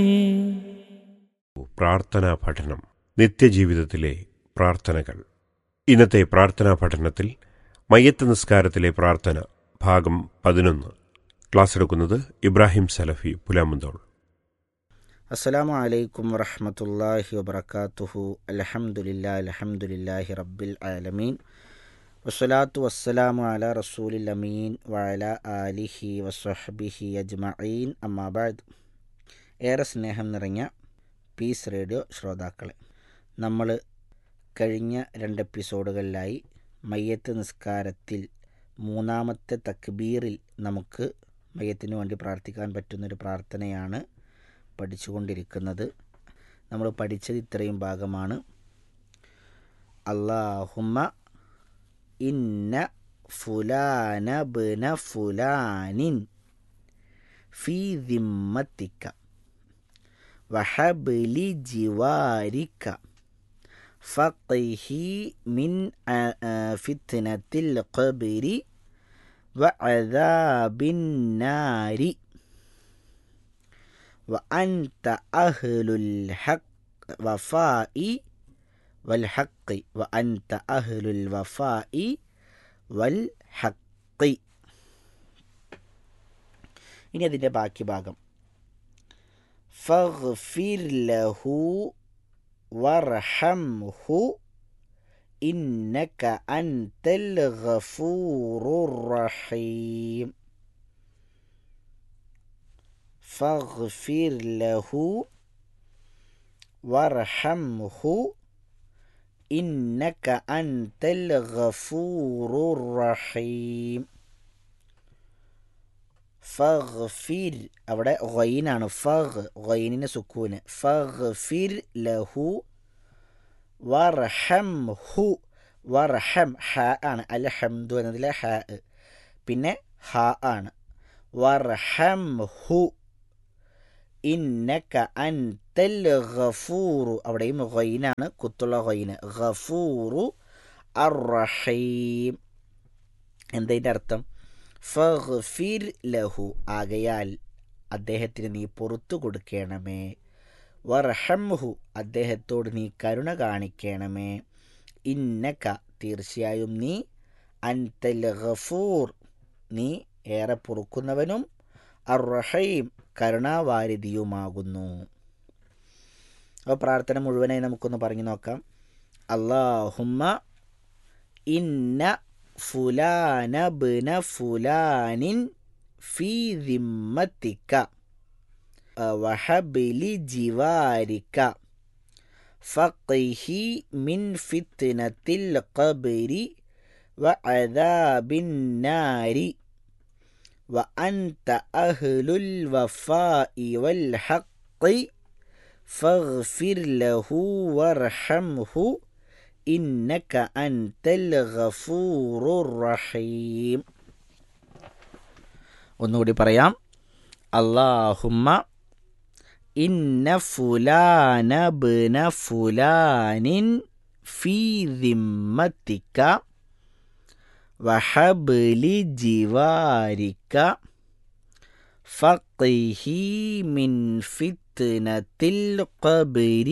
പ്രാർത്ഥനാ പഠനം നിത്യജീവിതത്തിലെ പ്രാർത്ഥനകൾ ഇന്നത്തെ പ്രാർത്ഥനാ പഠനത്തിൽ മയ്യത്ത് നിസ്കാരത്തിലെ പ്രാർത്ഥന ഭാഗം പതിനൊന്ന് ക്ലാസ് എടുക്കുന്നത് ഇബ്രാഹിം സലഫി പുലാമന്തോൾ അസ്സലാമു അലൈക്കും വറഹമത്തല്ലാഹി വബർക്കാത്തുഹു അലഹമുല്ലാ അലഹമുല്ലാഹി റബ്ബിൽ ആലമീൻ വസ്സലാത്തു വസ്സലാമു അല റസൂലിൽ അമീൻ വഅല ആലിഹി വസ്വഹബിഹി അജ്മഈൻ അമ്മാബാദ് ഏറെ സ്നേഹം നിറഞ്ഞ പീസ് റേഡിയോ ശ്രോതാക്കളെ നമ്മൾ കഴിഞ്ഞ രണ്ട് എപ്പിസോഡുകളിലായി മയ്യത്ത് നിസ്കാരത്തിൽ മൂന്നാമത്തെ തക്ബീറിൽ നമുക്ക് മയ്യത്തിന് വേണ്ടി പ്രാർത്ഥിക്കാൻ പറ്റുന്നൊരു പ്രാർത്ഥനയാണ് പഠിച്ചുകൊണ്ടിരിക്കുന്നത് നമ്മൾ പഠിച്ചത് ഇത്രയും ഭാഗമാണ് അള്ളാഹുമ്മ ഇന്ന ഫുലാന ബന ഫുലാനിൻ ഫീ ദിമ്മത്തിക്ക വഹബലി ജിവാരിക്ക ഫഖിഹി മിൻ ഫിത്നത്തിൽ ഖബരി വഅദാബിൻ നാരി وأنت أهل الحق وفاء والحق وأنت أهل الوفاء والحق ഇനി അതിൻ്റെ ബാക്കി ഭാഗം ഫഗ്ഫിർ ലഹു വർഹംഹു ഇന്നക അൻതൽ ഗഫൂറുർ റഹീം فاغفر له وارحمه إنك أنت الغفور الرحيم ഫഗ്ഫിർ അവിടെ ഗൈനാണ് ഫഗ് ഗൈനിന് സുക്കൂന് ഫഗ്ഫിർ ലഹു വർഹം ഹു വർഹം ഹ ആണ് അൽ ഹംദു എന്നതിലെ ഹ പിന്നെ ഹ ആണ് വർഹം ഹു ഇന്നക അൻതൽ ഗഫൂറു അവിടെയും ഗൈനാണ് കുത്തുള്ള ഗൈന് ഗഫൂറു അറഹീം എന്തതിൻ്റെ അർത്ഥം ഫഗ്ഫിർ ലഹു ആകയാൽ അദ്ദേഹത്തിന് നീ പുറത്തു കൊടുക്കണമേ വർഹംഹു അദ്ദേഹത്തോട് നീ കരുണ കാണിക്കണമേ ഇന്നക തീർച്ചയായും നീ അൻതൽ ഗഫൂർ നീ ഏറെ പൊറുക്കുന്നവനും അറഹീം കരുണാവാരിധിയുമാകുന്നു അപ്പോൾ പ്രാർത്ഥന മുഴുവനായി നമുക്കൊന്ന് പറഞ്ഞു നോക്കാം അള്ളാഹുമ്മ ഇന്ന ഫുലാന ബിന ഫുലാനിൻ ഫീ ദിമ്മത്തിക്ക വഹബിലി ജിവാരിക്ക ഫഖിഹി മിൻ ഫിത്നത്തിൽ ഖബരി വഅദാബിൻ നാരി وأنت أهل الوفاء والحق فاغفر له وارحمه إنك أنت الغفور الرحيم ഒന്നുകൂടി പറയാം അള്ളാഹുമ്മ ഇന്ന ഫുലാന ബിന ഫുലാനിൻ ഫീ ദിമ്മത്തിക്ക وحبل جوارك فقه من فتنة القبر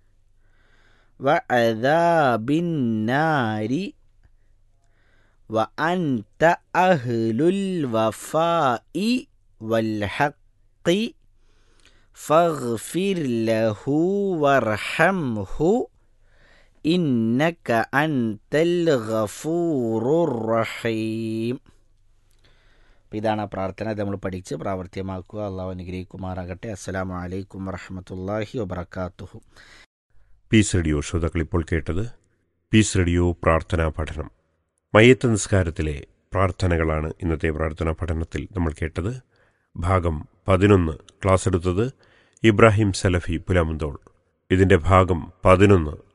وعذاب النار وأنت أهل الوفاء والحق فاغفر له وارحمه ഇന്നക അൻതൽ ഗഫൂറുർ റഹീം ഇതാണ് ആ പ്രാർത്ഥന ഇത് നമ്മൾ പഠിച്ച് പ്രാവർത്തികമാക്കുക അള്ളാഹു അനുഗ്രഹിക്കുമാറാകട്ടെ അസ്സലാമു അലൈക്കും വറഹമത്തല്ലാഹി വബർക്കാത്തുഹു പീസ് റേഡിയോ ശ്രോതാക്കൾ ഇപ്പോൾ കേട്ടത് പീസ് റേഡിയോ പ്രാർത്ഥനാ പഠനം മയ്യത്ത് നിസ്കാരത്തിലെ പ്രാർത്ഥനകളാണ് ഇന്നത്തെ പ്രാർത്ഥനാ പഠനത്തിൽ നമ്മൾ കേട്ടത് ഭാഗം പതിനൊന്ന് ക്ലാസ് എടുത്തത് ഇബ്രാഹിം സലഫി പുലാമന്തോൾ ഇതിന്റെ ഭാഗം പതിനൊന്ന്